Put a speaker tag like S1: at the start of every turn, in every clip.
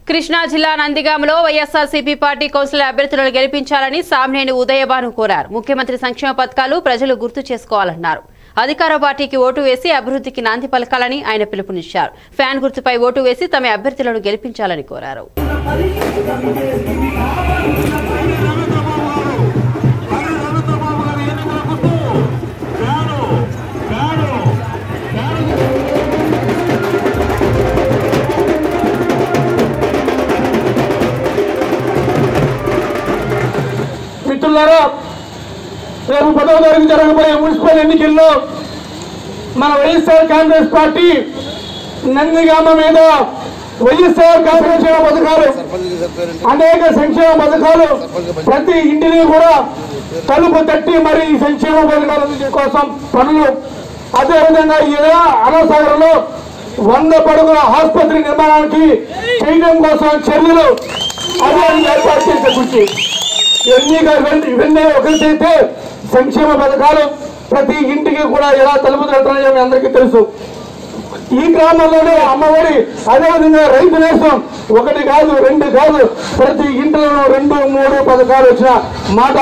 S1: కృష్ణా జిల్లా నందిగామలో YSRCP party councillor అభ్యర్థులను గెలిపించాలని సామినేని ఉదయభాను కోరారు ముఖ్యమంత్రి సంక్షేమ పథకాలు ప్రజలు గుర్తు చేసుకోవాలన్నారు అధికార పార్టీకి ఓటు వేసి అభివృద్ధికి నాంది పలకాలని ఆయన పిలుపునిచ్చారు ఫ్యాన్ గుర్తుపై ఓటు వేసి తమ అభ్యర్థులను గెలిపించాలని కోరారు
S2: మిత్రులారా రేపు పదవ తారీఖు జరగబోయే మున్సిపల్ ఎన్నికల్లో మన వైఎస్ఆర్ కాంగ్రెస్ పార్టీ నందిగామ మీద వైఎస్ఆర్ సంక్షేమ పథకాలు అనేక సంక్షేమ పథకాలు ప్రతి ఇంటిని కూడా తలుపు తట్టి మరి ఈ సంక్షేమ పథకాల కోసం పనులు అదేవిధంగా ఈ అనసాగరంలో వంద పడుగుల ఆసుపత్రి నిర్మాణానికి చేయడం కోసం చర్యలు అదే ఏర్పాటు చేసే కృషి ఇవన్నీ కాకుండా ఇవన్నీ ఒకరికైతే సంక్షేమ పథకాలు ప్రతి ఇంటికి కూడా ఎలా తలుపు తడుతున్నాయో మీ అందరికీ తెలుసు ఈ గ్రామంలోనే అమ్మఒడి అదేవిధంగా రైతు నేసం ఒకటి కాదు రెండు కాదు ప్రతి ఇంటిలోనూ రెండు మూడు పథకాలు వచ్చిన మాట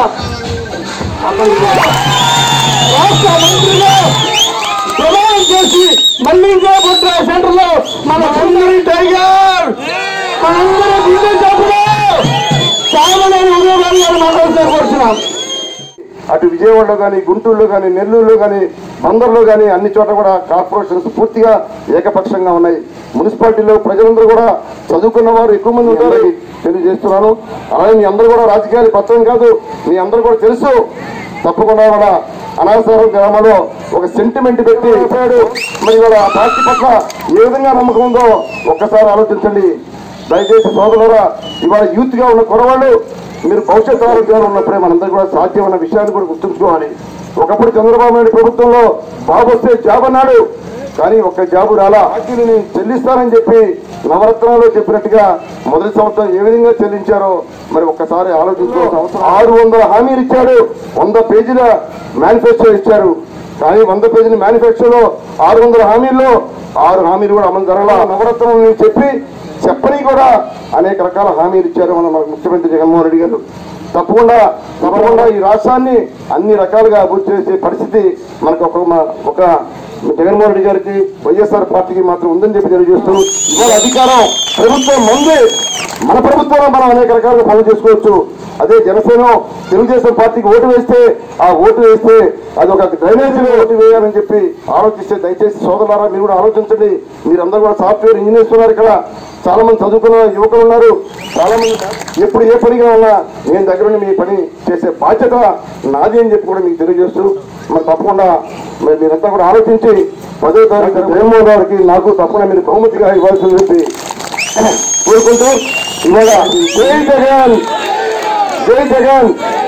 S2: రాష్ట్ర మంత్రిలో ప్రమాణం చేసి మళ్ళీ ఇంకోపట్ల సెంటర్ లో మన అందరి టైగర్ మనందరూ దీని తప్పులో సామాన్య ఉద్యోగాలు గారు మాట్లాడుతూ కోరుతున్నాం
S3: అటు విజయవాడలో కానీ గుంటూరులో కానీ నెల్లూరులో కానీ బందర్లో కానీ అన్ని చోట్ల కూడా కార్పొరేషన్స్ పూర్తిగా ఏకపక్షంగా ఉన్నాయి మున్సిపాలిటీలో ప్రజలందరూ కూడా చదువుకున్న వారు ఎక్కువ మంది ఉంటారని తెలియజేస్తున్నాను అలాగే మీ అందరూ కూడా రాజకీయాలు కొత్తం కాదు మీ అందరూ కూడా తెలుసు తప్పకుండా కూడా అనాసారం గ్రామంలో ఒక సెంటిమెంట్ పెట్టి చెప్పాడు మరి ఇవాళ ఆ పార్టీ పట్ల ఏ విధంగా నమ్మకం ఉందో ఒక్కసారి ఆలోచించండి దయచేసి సోదరురా ఇవాళ యూత్ గా ఉన్న కురవాళ్ళు మీరు భవిష్యత్ ఆరోగ్యాలు ఉన్నప్పుడే మనందరికీ కూడా సాధ్యమైన విషయాన్ని కూడా గుర్తుంచుకోవాలి ఒకప్పుడు చంద్రబాబు నాయుడు ప్రభుత్వంలో బాబు వస్తే జాబ్ అన్నాడు కానీ ఒక్క జాబు రాలా బాకీని నేను చెల్లిస్తానని చెప్పి నవరత్నాలు చెప్పినట్టుగా మొదటి సంవత్సరం ఏ విధంగా చెల్లించారో మరి ఒక్కసారి ఆలోచించుకోవాల్సిన అవసరం ఆరు వందల హామీలు ఇచ్చాడు వంద పేజీల మేనిఫెస్టో ఇచ్చారు కానీ వంద పేజీల మేనిఫెస్టోలో ఆరు వందల హామీల్లో ఆరు హామీలు కూడా అమలు జరగాల నవరత్నం అని చెప్పి చెప్పని కూడా అనేక రకాల హామీలు ఇచ్చారు మన మన ముఖ్యమంత్రి జగన్మోహన్ రెడ్డి గారు తప్పకుండా తప్పకుండా ఈ రాష్ట్రాన్ని అన్ని రకాలుగా అభివృద్ధి చేసే పరిస్థితి మనకు ఒక మ- ఒక జగన్మోహన్ రెడ్డి గారికి వైఎస్ఆర్ పార్టీకి మాత్రం ఉందని చెప్పి తెలియజేస్తూ ఇవాళ అధికారం ప్రభుత్వం ముందే మన ప్రభుత్వంలో మనం అనేక రకాలుగా పనులు చేసుకోవచ్చు అదే జనసేన తెలుగుదేశం పార్టీకి ఓటు వేస్తే ఆ ఓటు వేస్తే అది ఒక డ్రైనేజ్ ఓటు వేయాలని చెప్పి ఆలోచిస్తే దయచేసి సోదరులారా మీరు కూడా ఆలోచించండి మీరందరూ కూడా సాఫ్ట్వేర్ ఇంజనీర్స్ ఉన్నారు ఇక్కడ చాలా మంది చదువుకున్న యువకులు ఉన్నారు చాలా మంది ఎప్పుడు ఏ పనిగా ఉన్నా నేను దగ్గర ఉండి మీ పని చేసే బాధ్యత నాది అని చెప్పి కూడా మీకు తెలియజేస్తూ మరి తప్పకుండా మరి మీరంతా కూడా ఆలోచించి పదో తారీఖు జగన్మోహన్ గారికి నాకు తప్పకుండా మీరు బహుమతిగా ఇవ్వాల్సింది చెప్పి కోరుకుంటూ ఇవాళ జై జగన్ జై జగన్